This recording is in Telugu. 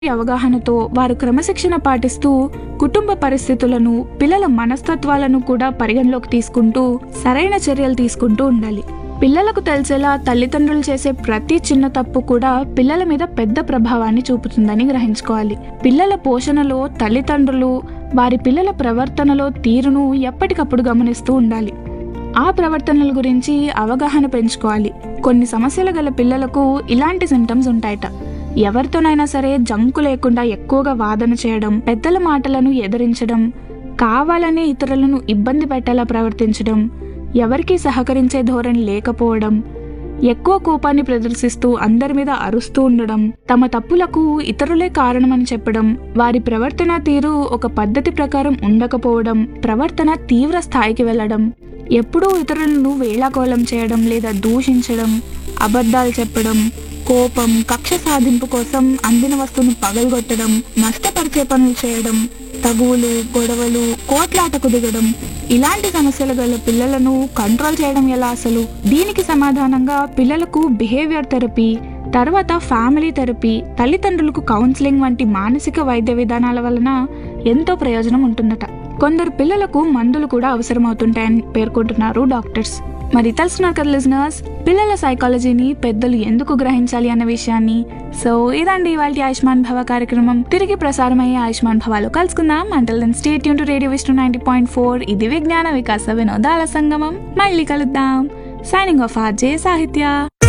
అవగాహనతో వారు క్రమశిక్షణ పాటిస్తూ కుటుంబ పరిస్థితులను పిల్లల మనస్తత్వాలను కూడా పరిగణలోకి తీసుకుంటూ సరైన చర్యలు తీసుకుంటూ ఉండాలి పిల్లలకు తెలిసేలా తల్లిదండ్రులు చేసే ప్రతి చిన్న తప్పు కూడా పిల్లల మీద పెద్ద ప్రభావాన్ని చూపుతుందని గ్రహించుకోవాలి పిల్లల పోషణలో తల్లిదండ్రులు వారి పిల్లల ప్రవర్తనలో తీరును ఎప్పటికప్పుడు గమనిస్తూ ఉండాలి ఆ ప్రవర్తనల గురించి అవగాహన పెంచుకోవాలి కొన్ని సమస్యలు గల పిల్లలకు ఇలాంటి సిమ్టమ్స్ ఉంటాయట ఎవరితోనైనా సరే జంకు లేకుండా ఎక్కువగా వాదన చేయడం పెద్దల మాటలను ఎదిరించడం కావాలనే ఇతరులను ఇబ్బంది పెట్టేలా ప్రవర్తించడం ఎవరికీ సహకరించే ధోరణి లేకపోవడం ఎక్కువ కోపాన్ని ప్రదర్శిస్తూ అందరి మీద అరుస్తూ ఉండడం తమ తప్పులకు ఇతరులే కారణమని చెప్పడం వారి ప్రవర్తన తీరు ఒక పద్ధతి ప్రకారం ఉండకపోవడం ప్రవర్తన తీవ్ర స్థాయికి వెళ్ళడం ఎప్పుడూ ఇతరులను వేళాకోళం చేయడం లేదా దూషించడం అబద్ధాలు చెప్పడం కోపం కక్ష సాధింపు కోసం అందిన వస్తువును పగలగొట్టడం నష్టపరిచే పనులు చేయడం తగువులు గొడవలు కోట్లాటకు దిగడం ఇలాంటి సమస్యలు గల పిల్లలను కంట్రోల్ చేయడం ఎలా అసలు దీనికి సమాధానంగా పిల్లలకు బిహేవియర్ థెరపీ తర్వాత ఫ్యామిలీ థెరపీ తల్లిదండ్రులకు కౌన్సిలింగ్ వంటి మానసిక వైద్య విధానాల వలన ఎంతో ప్రయోజనం ఉంటుందట కొందరు పిల్లలకు మందులు కూడా అవసరమవుతుంటాయని పేర్కొంటున్నారు డాక్టర్స్ మరి తెలుసున్నారు కదా లిజనర్స్ పిల్లల సైకాలజీని పెద్దలు ఎందుకు గ్రహించాలి అన్న విషయాన్ని సో ఇదండి ఇవాళ ఆయుష్మాన్ భవ కార్యక్రమం తిరిగి ప్రసారమయ్యే ఆయుష్మాన్ భవాలో కలుసుకుందాం అంటల్ దెన్ స్టేట్ యూన్ to radio Vishnu ninety point four ఇది విజ్ఞాన వికాస వినోదాల సంగమం మళ్ళీ కలుద్దాం సైనింగ్ ఆఫ్ ఆర్జే సాహిత్య